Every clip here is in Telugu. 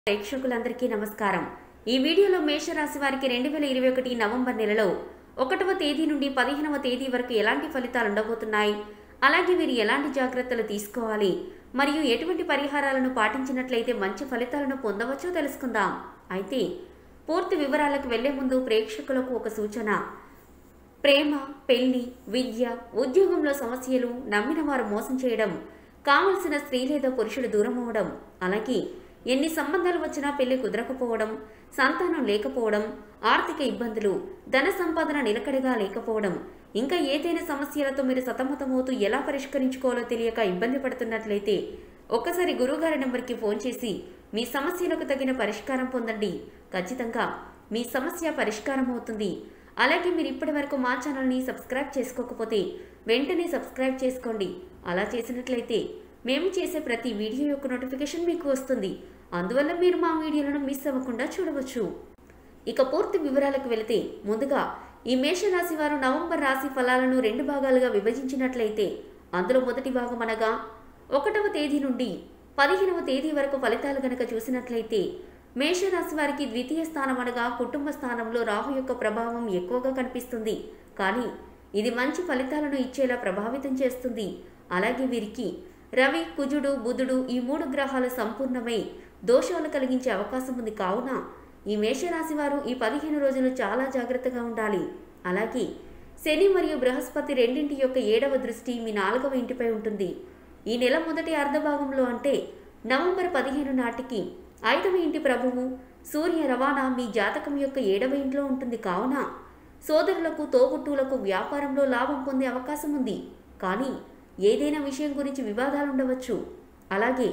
ప్రేక్షకులందరికీ నమస్కారం ఈ వీడియోలో మేషరాశి వారికి రెండు వేల ఇరవై ఒకటి నవంబర్ నెలలో ఒకటవ తేదీ నుండి పదిహేనవ తేదీ వరకు ఎలాంటి ఫలితాలు ఉండబోతున్నాయి అలాగే వీరు ఎలాంటి జాగ్రత్తలు తీసుకోవాలి మరియు ఎటువంటి పరిహారాలను పాటించినట్లయితే మంచి ఫలితాలను పొందవచ్చో తెలుసుకుందాం అయితే పూర్తి వివరాలకు వెళ్లే ముందు ప్రేక్షకులకు ఒక సూచన ప్రేమ పెళ్లి విద్య ఉద్యోగంలో సమస్యలు నమ్మిన వారు మోసం చేయడం కావలసిన స్త్రీ లేదా పురుషుడు దూరం అవ్వడం అలాగే ఎన్ని సంబంధాలు వచ్చినా పెళ్లి కుదరకపోవడం సంతానం లేకపోవడం ఆర్థిక ఇబ్బందులు ధన సంపాదన నిలకడగా లేకపోవడం ఇంకా ఏదైనా సమస్యలతో మీరు సతమతమవుతూ ఎలా పరిష్కరించుకోవాలో తెలియక ఇబ్బంది పడుతున్నట్లయితే ఒక్కసారి గురువుగారి నెంబర్కి ఫోన్ చేసి మీ సమస్యలకు తగిన పరిష్కారం పొందండి ఖచ్చితంగా మీ సమస్య పరిష్కారం అవుతుంది అలాగే మీరు ఇప్పటి వరకు మా ఛానల్ని సబ్స్క్రైబ్ చేసుకోకపోతే వెంటనే సబ్స్క్రైబ్ చేసుకోండి అలా చేసినట్లయితే మేము చేసే ప్రతి వీడియో యొక్క నోటిఫికేషన్ మీకు వస్తుంది అందువల్ల మీరు మా వీడియోలను మిస్ అవ్వకుండా చూడవచ్చు ఇక పూర్తి వివరాలకు వెళితే ముందుగా ఈ మేషరాశి వారు నవంబర్ రాశి ఫలాలను రెండు భాగాలుగా విభజించినట్లయితే అందులో మొదటి భాగం అనగా ఒకటవ తేదీ నుండి పదిహేనవ తేదీ వరకు ఫలితాలు గనక చూసినట్లయితే మేషరాశి వారికి ద్వితీయ స్థానం అనగా కుటుంబ స్థానంలో రాహు యొక్క ప్రభావం ఎక్కువగా కనిపిస్తుంది కానీ ఇది మంచి ఫలితాలను ఇచ్చేలా ప్రభావితం చేస్తుంది అలాగే వీరికి రవి కుజుడు బుధుడు ఈ మూడు గ్రహాలు సంపూర్ణమై దోషాలు కలిగించే అవకాశం ఉంది కావున ఈ మేషరాశి వారు ఈ పదిహేను రోజులు చాలా జాగ్రత్తగా ఉండాలి అలాగే శని మరియు బృహస్పతి రెండింటి యొక్క ఏడవ దృష్టి మీ నాలుగవ ఇంటిపై ఉంటుంది ఈ నెల మొదటి అర్ధభాగంలో అంటే నవంబర్ పదిహేను నాటికి ఐదవ ఇంటి ప్రభువు సూర్య రవాణా మీ జాతకం యొక్క ఏడవ ఇంట్లో ఉంటుంది కావున సోదరులకు తోబుట్టువులకు వ్యాపారంలో లాభం పొందే అవకాశం ఉంది కానీ ఏదైనా విషయం గురించి వివాదాలు ఉండవచ్చు అలాగే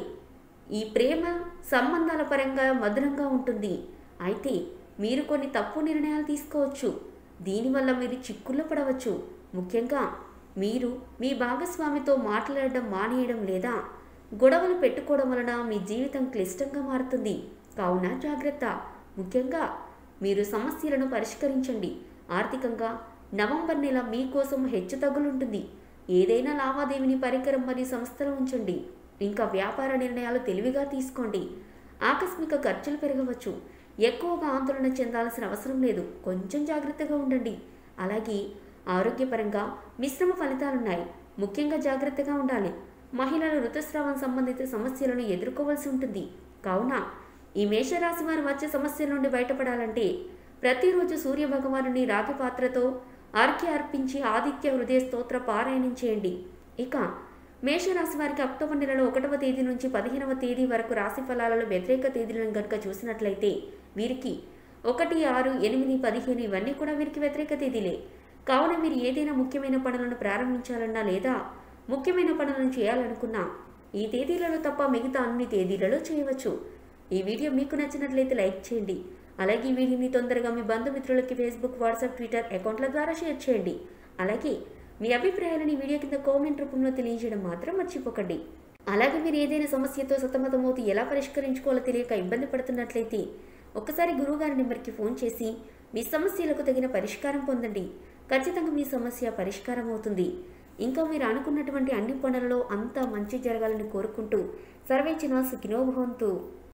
ఈ ప్రేమ సంబంధాల పరంగా మధురంగా ఉంటుంది అయితే మీరు కొన్ని తప్పు నిర్ణయాలు తీసుకోవచ్చు దీనివల్ల మీరు చిక్కుల్లో పడవచ్చు ముఖ్యంగా మీరు మీ భాగస్వామితో మాట్లాడడం మానేయడం లేదా గొడవలు పెట్టుకోవడం వలన మీ జీవితం క్లిష్టంగా మారుతుంది కావున జాగ్రత్త ముఖ్యంగా మీరు సమస్యలను పరిష్కరించండి ఆర్థికంగా నవంబర్ నెల మీకోసం హెచ్చుతగ్గులుంటుంది ఏదైనా లావాదేవీని పరికరం మరియు సంస్థలో ఉంచండి ఇంకా వ్యాపార నిర్ణయాలు తెలివిగా తీసుకోండి ఆకస్మిక ఖర్చులు పెరగవచ్చు ఎక్కువగా ఆందోళన చెందాల్సిన అవసరం లేదు కొంచెం జాగ్రత్తగా ఉండండి అలాగే ఆరోగ్యపరంగా మిశ్రమ ఫలితాలున్నాయి ముఖ్యంగా జాగ్రత్తగా ఉండాలి మహిళలు ఋతుస్రావం సంబంధిత సమస్యలను ఎదుర్కోవాల్సి ఉంటుంది కావున ఈ మేషరాశి వారు వచ్చే సమస్యల నుండి బయటపడాలంటే ప్రతిరోజు సూర్య భగవానుని రాగి పాత్రతో అర్ఘ్య అర్పించి ఆదిత్య హృదయ స్తోత్ర పారాయణం చేయండి ఇక మేషరాశి వారికి అక్టోబర్ నెలలో ఒకటవ తేదీ నుంచి పదిహేనవ తేదీ వరకు రాశి ఫలాలలో వ్యతిరేక తేదీలను గనుక చూసినట్లయితే వీరికి ఒకటి ఆరు ఎనిమిది పదిహేను ఇవన్నీ కూడా వీరికి వ్యతిరేక తేదీలే కావున మీరు ఏదైనా ముఖ్యమైన పనులను ప్రారంభించాలన్నా లేదా ముఖ్యమైన పనులను చేయాలనుకున్నా ఈ తేదీలలో తప్ప మిగతా అన్ని తేదీలలో చేయవచ్చు ఈ వీడియో మీకు నచ్చినట్లయితే లైక్ చేయండి అలాగే ఈ వీడియోని తొందరగా మీ బంధుమిత్రులకి ఫేస్బుక్ వాట్సాప్ ట్విట్టర్ అకౌంట్ల ద్వారా షేర్ చేయండి అలాగే మీ అభిప్రాయాలను ఈ వీడియో కింద కామెంట్ రూపంలో తెలియజేయడం మాత్రం మర్చిపోకండి అలాగే మీరు ఏదైనా సమస్యతో సతమతమవుతూ ఎలా పరిష్కరించుకోవాలో తెలియక ఇబ్బంది పడుతున్నట్లయితే ఒక్కసారి గురువుగారి నెంబర్కి ఫోన్ చేసి మీ సమస్యలకు తగిన పరిష్కారం పొందండి ఖచ్చితంగా మీ సమస్య పరిష్కారం అవుతుంది ఇంకా మీరు అనుకున్నటువంటి అన్ని పనులలో అంతా మంచి జరగాలని కోరుకుంటూ సర్వేచన సుఖినో భవంతు